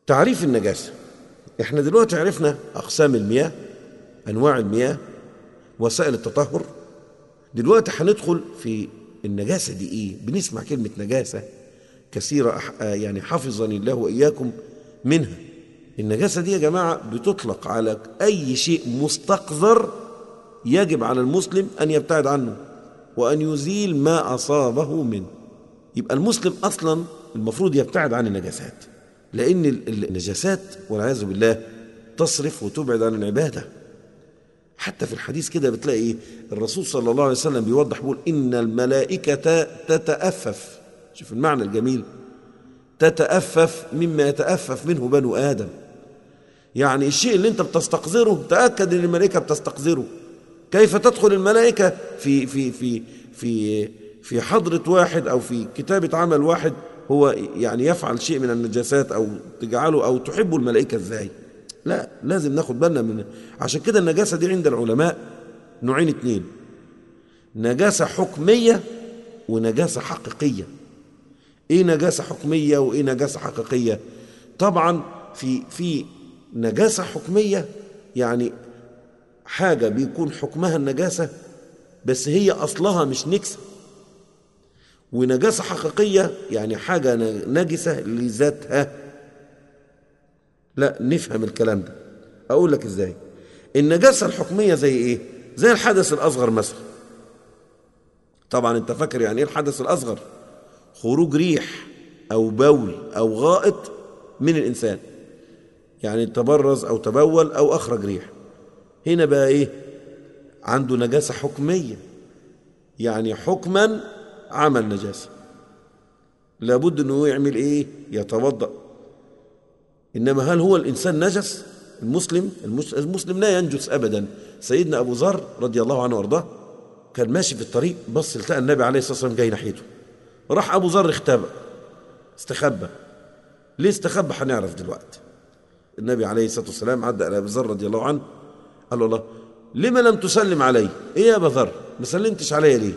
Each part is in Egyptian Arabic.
تعريف النجاسة احنا دلوقتي عرفنا أقسام المياه أنواع المياه وسائل التطهر دلوقتي هندخل في النجاسة دي إيه بنسمع كلمة نجاسة كثيرة أح- آه يعني حفظني الله وإياكم منها النجاسة دي يا جماعة بتطلق على أي شيء مستقذر يجب على المسلم أن يبتعد عنه وأن يزيل ما أصابه منه يبقى المسلم أصلا المفروض يبتعد عن النجاسات لأن ال- ال- النجاسات والعياذ بالله تصرف وتبعد عن العبادة حتى في الحديث كده بتلاقي إيه؟ الرسول صلى الله عليه وسلم بيوضح بيقول إن الملائكة تتأفف شوف المعنى الجميل تتأفف مما يتأفف منه بنو آدم يعني الشيء اللي انت بتستقذره تأكد ان الملائكة بتستقذره كيف تدخل الملائكة في في في في في حضرة واحد او في كتابة عمل واحد هو يعني يفعل شيء من النجاسات او تجعله او تحب الملائكة ازاي لا لازم ناخد بالنا من عشان كده النجاسة دي عند العلماء نوعين اتنين نجاسة حكمية ونجاسة حقيقية ايه نجاسة حكمية وايه نجاسة حقيقية طبعا في في نجاسة حكمية يعني حاجة بيكون حكمها النجاسة بس هي أصلها مش نكسة ونجاسة حقيقية يعني حاجة نجسة لذاتها لا نفهم الكلام ده أقول لك إزاي النجاسة الحكمية زي إيه زي الحدث الأصغر مثلا طبعا أنت فاكر يعني إيه الحدث الأصغر خروج ريح أو بول أو غائط من الإنسان يعني تبرز أو تبول أو أخرج ريح هنا بقى إيه عنده نجاسة حكمية يعني حكما عمل نجاسة لابد أنه يعمل إيه يتوضأ إنما هل هو الإنسان نجس المسلم المسلم لا ينجس أبدا سيدنا أبو ذر رضي الله عنه وارضاه كان ماشي في الطريق بص التقى النبي عليه الصلاة والسلام جاي ناحيته راح أبو ذر اختبأ استخبى ليه استخبى هنعرف دلوقتي النبي عليه الصلاة والسلام عدى على أبي ذر رضي الله عنه قال له الله لما لم تسلم علي ايه يا أبا ذر ما سلمتش علي ليه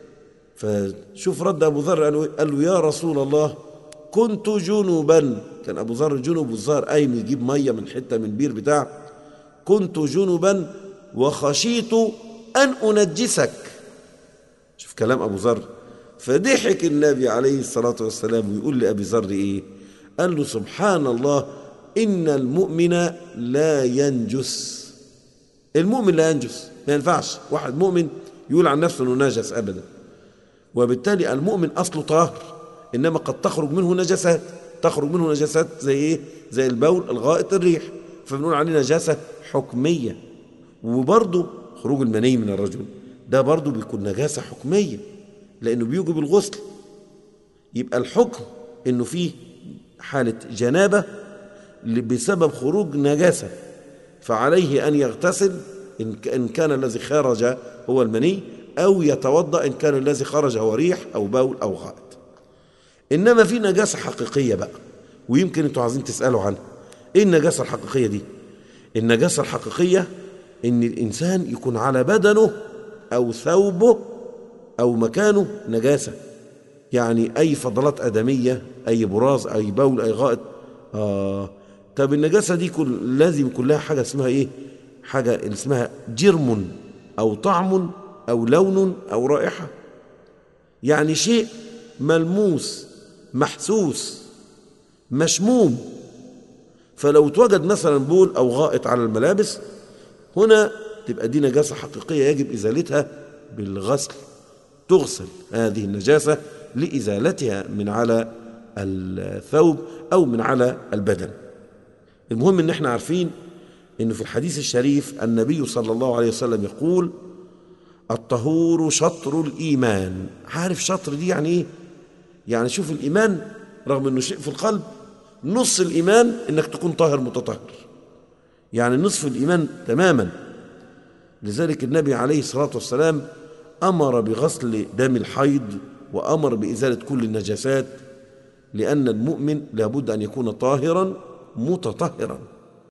فشوف رد أبو ذر قال له يا رسول الله كنت جنوبا كان أبو ذر جنوب والظاهر قايم يجيب مية من حتة من البير بتاع كنت جنوبا وخشيت أن أنجسك شوف كلام أبو ذر فضحك النبي عليه الصلاة والسلام ويقول لأبي ذر إيه قال له سبحان الله إن المؤمن لا ينجس المؤمن لا ينجس ما ينفعش واحد مؤمن يقول عن نفسه أنه نجس أبدا وبالتالي المؤمن أصله طاهر إنما قد تخرج منه نجاسات تخرج منه نجاسات زي إيه زي البول الغائط الريح فبنقول عليه نجاسة حكمية وبرضه خروج المني من الرجل ده برضه بيكون نجاسة حكمية لأنه بيوجب الغسل يبقى الحكم إنه فيه حالة جنابة بسبب خروج نجاسة فعليه أن يغتسل إن كان الذي خرج هو المني أو يتوضأ إن كان الذي خرج هو ريح أو بول أو غائط إنما في نجاسة حقيقية بقى ويمكن أنتوا عايزين تسألوا عنها إيه النجاسة الحقيقية دي النجاسة الحقيقية إن الإنسان يكون على بدنه أو ثوبه أو مكانه نجاسة يعني أي فضلات أدمية أي براز أي بول أي غائط آه طب النجاسة دي كل لازم كلها حاجة اسمها إيه حاجة اسمها جرم أو طعم أو لون أو رائحة يعني شيء ملموس محسوس مشموم فلو توجد مثلا بول أو غائط على الملابس هنا تبقى دي نجاسة حقيقية يجب إزالتها بالغسل تغسل هذه النجاسة لإزالتها من على الثوب أو من على البدن المهم ان احنا عارفين انه في الحديث الشريف النبي صلى الله عليه وسلم يقول الطهور شطر الإيمان عارف شطر دي يعني ايه يعني شوف الإيمان رغم انه شيء في القلب نص الإيمان انك تكون طاهر متطهر يعني نصف الإيمان تماما لذلك النبي عليه الصلاة والسلام أمر بغسل دم الحيض وأمر بإزالة كل النجاسات لأن المؤمن لابد أن يكون طاهرا متطهرا